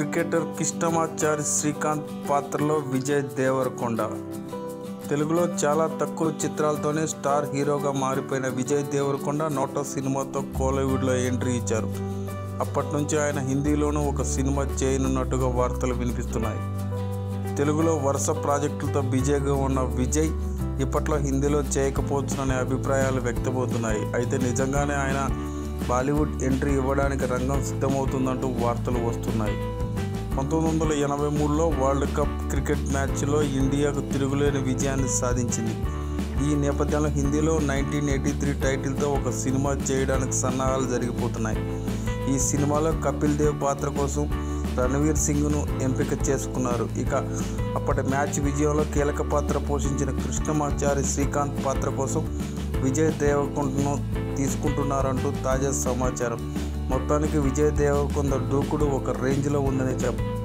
cricketer Krishnamachari Srikanth పాత్రలో విజయ్ దేవరకొండ తెలుగులో చాలా తక్కువ చిత్రాలతోనే స్టార్ హీరోగా మారిపోయిన విజయ్ దేవరకొండ నోటా సినిమాతో కోలీవుడ్లో ఎంట్రీ ఇచ్చారు అప్పటి నుంచి ఆయన హిందీలోనూ ఒక సినిమా చేయనున్నట్టుగా వార్తలు వినిపిస్తున్నాయి తెలుగులో వరుస ప్రాజెక్టులతో బిజీగా ఉన్న విజయ్ ఇప్పట్లో హిందీలో చేయకపోవచ్చుననే అభిప్రాయాలు వ్యక్తమవుతున్నాయి అయితే నిజంగానే ఆయన బాలీవుడ్ ఎంట్రీ ఇవ్వడానికి రంగం సిద్ధమవుతుందంటూ వార్తలు వస్తున్నాయి పంతొమ్మిది వందల ఎనభై మూడులో వరల్డ్ కప్ క్రికెట్ మ్యాచ్లో ఇండియాకు తిరుగులేని విజయాన్ని సాధించింది ఈ నేపథ్యంలో హిందీలో నైన్టీన్ ఎయిటీ త్రీ టైటిల్తో ఒక సినిమా చేయడానికి సన్నాహాలు జరిగిపోతున్నాయి ఈ సినిమాలో కపిల్ దేవ్ పాత్ర కోసం రణవీర్ సింగ్ను ఎంపిక చేసుకున్నారు ఇక అప్పటి మ్యాచ్ విజయంలో కీలక పాత్ర పోషించిన కృష్ణమాచారి శ్రీకాంత్ పాత్ర కోసం విజయ్ దేవరకొండను తీసుకుంటున్నారంటూ తాజా సమాచారం మొత్తానికి విజయ్ దేవరకొండ దూకుడు ఒక రేంజ్లో ఉందని చెప్